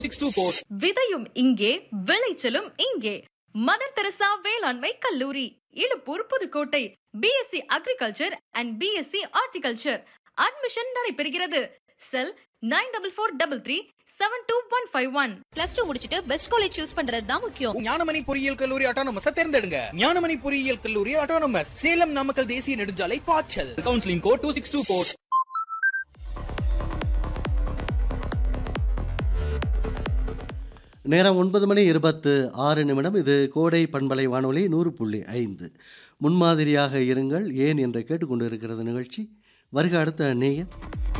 Six two four விதையும் இங்கே விளைச்சலும் இங்கே மதர் தெரசா வேளாண்மை கல்லூரி Iluppur Pudukkottai BSc agriculture and BSc horticulture admission நடைபெறுகிறது cell nine double four double three seven two one five one plus two முடிச்சிட்டு பெஸ்ட் காலேஜ் சூஸ் பண்றது தான் முக்கியம் ஞானமணி பொறியியல் கல்லூரி ஆட்டோனமஸ் தேர்ந்தெடுங்க ஞானமணி பொறியியல் கல்லூரி ஆட்டோனமஸ் சேலம் நாமக்கல் தேசிய நெடுஞ்சாலை பாய்ச்சல் counselling code two six two four நேரம் ஒன்பது மணி இருபத்து ஆறு நிமிடம் இது கோடை பண்பலை வானொலி நூறு புள்ளி ஐந்து முன்மாதிரியாக இருங்கள் ஏன் என்று கேட்டுக்கொண்டு இருக்கிறது நிகழ்ச்சி வருக அடுத்த நேயர்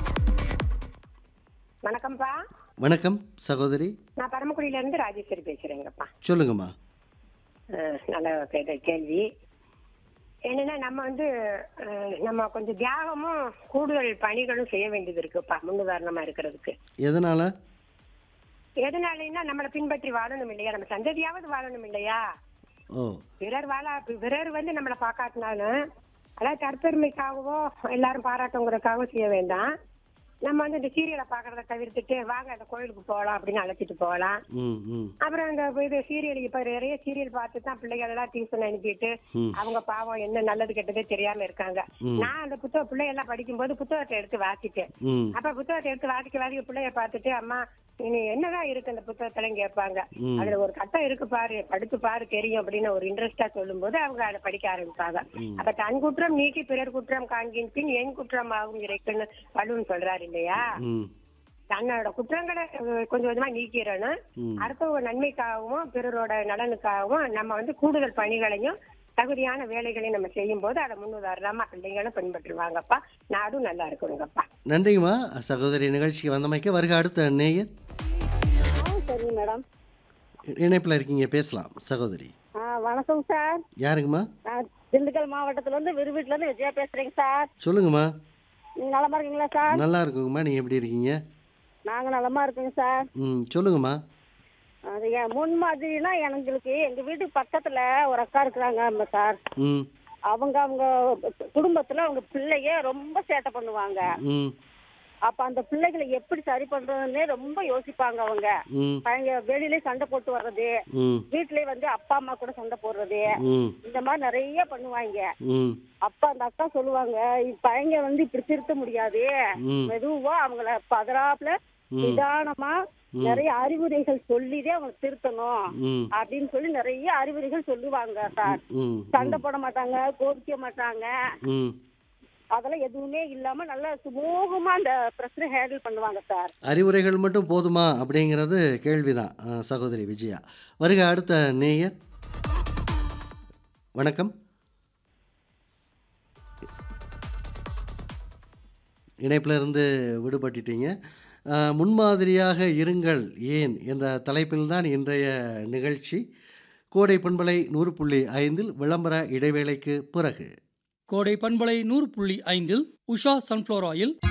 வணக்கம்ப்பா வணக்கம் சகோதரி நான் பரமக்குடியில இருந்து ராஜேஸ்வரி பேசுறேங்கப்பா சொல்லுங்கம்மா அஹ், நல்ல கேட்ட கேள்வி என்னன்னா நம்ம வந்து அஹ், நம்ம கொஞ்சம் தியாகமும் கூடுதல் பணிகளும் செய்ய வேண்டியது இருக்குப்பா முன்னுதாரணமா இருக்கிறதுக்கு எதனால் எதனாலன்னா நம்மளை பின்பற்றி வாழணும் இல்லையா நம்ம சந்ததியாவது வாழணும் இல்லையா ஓ பிறர் வாழ பிறர் வந்து நம்மளை பார்க்காட்டினாலும் அதாவது தற்பெருமைக்காகவோ எல்லாரும் பாராட்டுங்கிறதுக்காகவோ செய்ய வேண்டாம் நம்ம வந்து இந்த சீரியலை பாக்குறத தவிர்த்துட்டு வாங்க அந்த கோயிலுக்கு போகலாம் அப்படின்னு அழைச்சிட்டு போகலாம் ம் ம் அப்புறம் இந்த இது சீரியல் இப்ப நிறைய சீரியல் பார்த்து தான் பிள்ளைகள் எல்லாம் டியூஷன் அனுப்பிட்டு அவங்க பாவம் என்ன நல்லது கெட்டதே தெரியாம இருக்காங்க நான் அந்த புத்தக பிள்ளைகள் படிக்கும்போது புத்தகத்தை எடுத்து வாசிட்டேன் ம் அப்ப புத்தகத்தை எடுத்து வாசிக்க வாசிக்க பிள்ளைய பார்த்துட்டு அம்மா இனி என்னதான் இருக்கு அந்த புத்தகத்துல கேட்பாங்க அதுல ஒரு கட்டம் இருக்கு பாரு படிச்சு பாரு தெரியும் அப்படின்னு ஒரு இன்ட்ரெஸ்டா சொல்லும்போது அவங்க அதை படிக்க ஆரம்பிப்பாங்க அப்ப தன் குற்றம் நீக்கி பிறர் குற்றம் காண்கின் பின் என் குற்றம் ஆகும் இறைக்குன்னு வள்ளுவன் சொல்றாரு இல்லையா ம் தன்னோட குற்றங்களை அஹ், கொஞ்சம் கொஞ்சமா நீக்கிறணும் அடுத்தவங்க நன்மைக்காகவும் பிறரோட நலனுக்காகவும் நம்ம வந்து கூடுதல் பணிகளையும் தகுதியான வேலைகளையும் நம்ம செய்யும் போது அதை முன்னுதாரணமா பிள்ளைங்களும் பின்பற்றுவாங்கப்பா நாடும் நல்லா இருக்கணுங்கப்பா நன்றிங்கம்மா சகோதரி நிகழ்ச்சிக்கு வந்தமைக்க வருக அடுத்த நேயர் சரிங்க மேடம் இணைப்பில் இருக்கீங்க பேசலாம் சகோதரி ஆ வணக்கம் சார் யாருங்கம்மா நான் திண்டுக்கல் மாவட்டத்துல இருந்து விருவீட்டுல இருந்து விஜயா பேசுறேங்க சார் சொல்லுங்கம்மா நீங்க நலமா இருக்கீங்களா சார் நல்லா இருக்குங்கம்மா நீங்கள் எப்படி இருக்கீங்க நாங்க நலமா இருக்கோங்க சார் ம் சொல்லுங்கம்மா அது என் முன்மாதிரினா எங்களுக்கு எங்க வீட்டுக்கு பக்கத்துல ஒரு அக்கா இருக்கிறாங்க சார் ம் அவங்க அவங்க குடும்பத்துல அவங்க பிள்ளைய ரொம்ப சேட்டை பண்ணுவாங்க ம் அப்ப அந்த பிள்ளைகளை எப்படி சரி பண்றதுன்னே ரொம்ப யோசிப்பாங்க அவங்க ம் அவங்க வெளியிலே சண்டை போட்டு வர்றது ம் வீட்லயே வந்து அப்பா அம்மா கூட சண்டை போடுறது ம் இந்த மாதிரி நிறைய பண்ணுவாங்க ம் அப்ப அந்த அக்கா சொல்லுவாங்க பையங்க வந்து இப்படி திருத்த முடியாது ம். மெதுவா அவங்கள பதறாப்புல நிதானமா நிறைய அறிவுரைகள் சொல்லிதான் அவங்க திருத்தணும் ம் அப்படின்னு சொல்லி நிறைய அறிவுரைகள் சொல்லுவாங்க சார் ம் சண்டை போட மாட்டாங்க கோபிக்க மாட்டாங்க ம் அதெல்லாம் எதுவுமே இல்லாம நல்லா சுமூகமா அந்த பிரச்சனை ஹேண்டில் பண்ணுவாங்க சார் அறிவுரைகள் மட்டும் போதுமா அப்படிங்கிறது கேள்விதான் அஹ், சகோதரி விஜயா வருக அடுத்த நேயர் வணக்கம் இணைப்பில் இருந்து விடுபட்டுட்டீங்க அஹ், முன்மாதிரியாக இருங்கள் ஏன் என்ற தலைப்பில்தான் இன்றைய நிகழ்ச்சி கோடை பண்பலை நூறு புள்ளி ஐந்தில் விளம்பர இடைவேளைக்கு பிறகு கோடை பண்பலை நூறு புள்ளி ஐந்தில் உஷா சன்ஃப்ளவர் ஆயில்